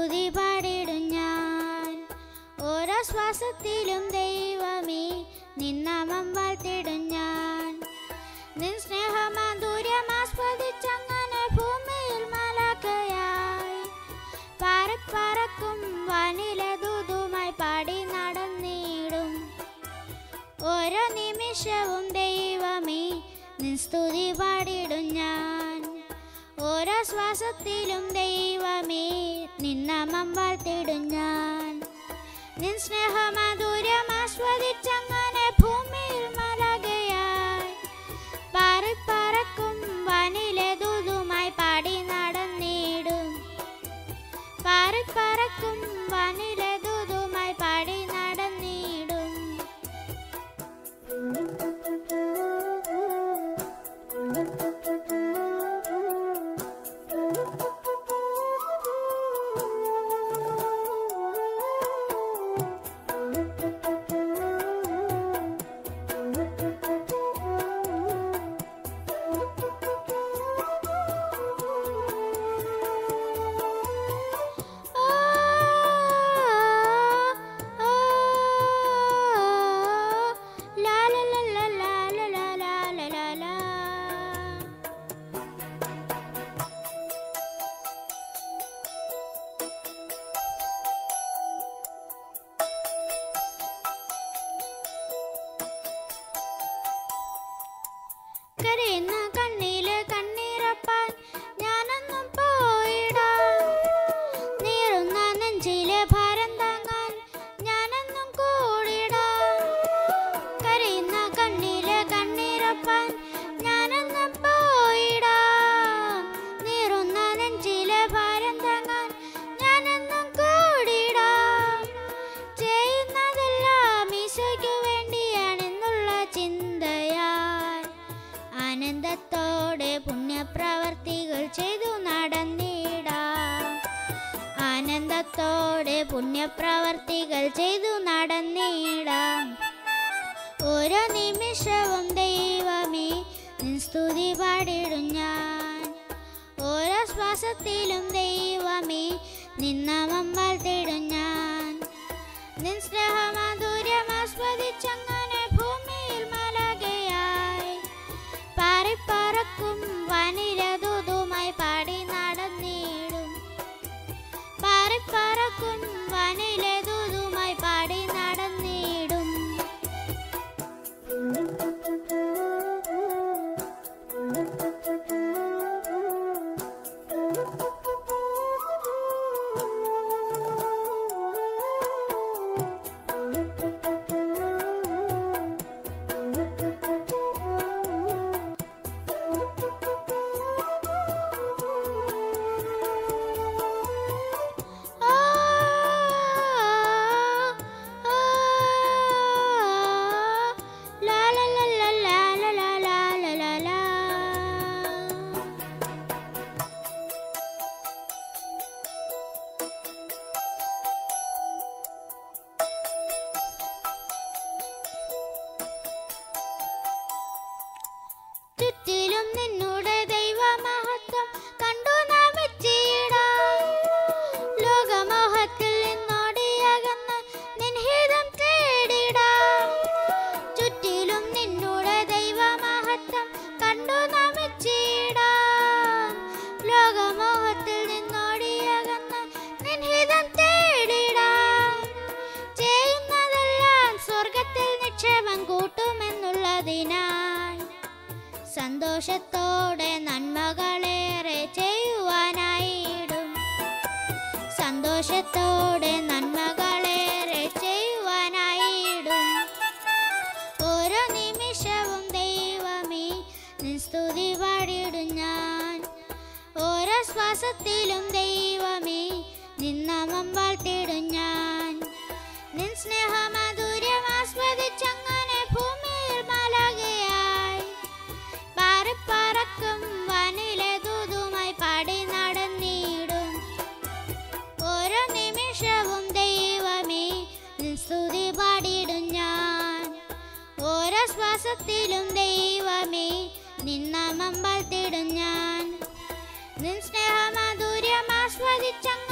സ്തുതി പാടിടും ഞാൻ ഓരോ ശ്വാസത്തിലും ദൈവമേ നിന്നാമം വാഴ്ത്തിടും ഞാൻ നിൻ സ്നേഹമാധുര്യം ആസ്വദിച്ചങ്ങനെ ഭൂമിയിൽ മലകയായി പാറപ്പറക്കും വാനിലെ ദൂതുമായി പാടി നടന്നിടും ഓരോ നിമിഷവും ദൈവമേ നിൻ സ്തുതി പാടിടും ഞാൻ ഓരോ ശ്വാസത്തിലും ദൈവമേ നിന്നാമം വാഴ്ത്തിടും ഞാൻ നിൻ സ്നേഹമാധുര്യം ആസ്വദിച്ചങ്ങനെ ഭൂമിയിൽ മലകയായി പാറിപ്പറക്കും വാനിലെ ദൂതുമായി പാടി നടന്നിടും പാറിപ്പറക്കും വാനിലെ ദൂതുമായി പാടി നടന്നിടും La la la la la la la la la la la കരയുന്ന കണ്ണില് കണ്ണീരപ്പാൻ ഞാനൊന്നും പോയിടാം നീറുന്ന നെഞ്ചിലെ ഭാരം താങ്ങാൻ ഞാനെന്നും കൂടിടാം കരയുന്ന കണ്ണിലെ കണ്ണീരപ്പാൻ ഞാനെന്നും പോയിടാം നീറുന്ന നെഞ്ചിലെ ഭാരം താങ്ങാൻ ഞാനെന്നും കൂടിടാം ചെയ്യുന്നതെല്ലാം ഈശോയ്ക്കു വേണ്ടിയാണെന്നുള്ള ചിന്തയാൽ ആനന്ദത്തോടെ പുണ്യപ്രവർത്തികൾ ചെയ്തു നടന്നിടാം ആനന്ദത്തോടെ പുണ്യപ്രവർത്തികൾ ചെയ്തു നടന്നിടാം ഓരോ നിമിഷവും ദൈവമേ നിൻ സ്തുതി പാടിടും ഞാൻ ഓരോ ശ്വാസത്തിലും ദൈവമേ നിന്നാമം വാഴ്ത്തിടും ഞാൻ നിൻ സ്നേഹമാധുര്യം ആസ്വദിച്ചങ്ങനെ ഭൂമിയിൽ മലകയായി പാറിപ്പറക്കും വനിരദൂതുമായി പാടി നടന്നിടും പാറിപ്പറക്കും വനിലെ ദൂതുമായി പാടി നടന്നിടും ആ ആ ലാ ലാ ലാ ലാ ലാ ലാ ലാ ലാ ലാ ലാ ചുറ്റിലും നിന്നുടെ ദൈവമഹത്വം കണ്ടു നമിച്ചിടാം ലോകമോഹത്തിൽ നിന്നോടിയകന്ന് നിൻഹിതം തേടിടാം ചുറ്റിലും നിന്നുടെ ദൈവമഹത്വം കണ്ടു നമിച്ചിടാം ലോകമോഹത്തിൽ നിന്നോടിയകന്ന് നിൻഹിതം തേടിടാം ചെയ്യുന്നതെല്ലാം സ്വർഗത്തിൽ നിക്ഷേപം കൂട്ടുമെന്നുള്ളതിനാൽ സന്തോഷത്തോടെ നന്മകളേറെ ചെയ്യുവാനായിടും സന്തോഷത്തോടെ നന്മകളേറെ ചെയ്യുവാനായിടും ഓരോ നിമിഷവും ദൈവമേ നിൻ സ്തുതി പാടിടും ഞാൻ ഓരോ ശ്വാസത്തിലും ദൈവമേ നിന്നാമം വാഴ്ത്തിടും ഞാൻ നിൻ സ്നേഹമാധുര്യം ആസ്വദിച്ചങ്ങനെ ഭൂമിയിൽ മലകയായി പാറിപ്പറക്കും വനിലെ ദൂതുമായി പാടി നടന്നിടും ഓരോ നിമിഷവും ദൈവമേ നിൻ സ്തുതി പാടിടും ഞാൻ ഓരോ ശ്വാസത്തിലും ദൈവമേ നിന്നാമം വാഴ്ത്തിടും ഞാൻ നിൻ സ്നേഹമാധുര്യം ആസ്വദിച്ചങ്ങ്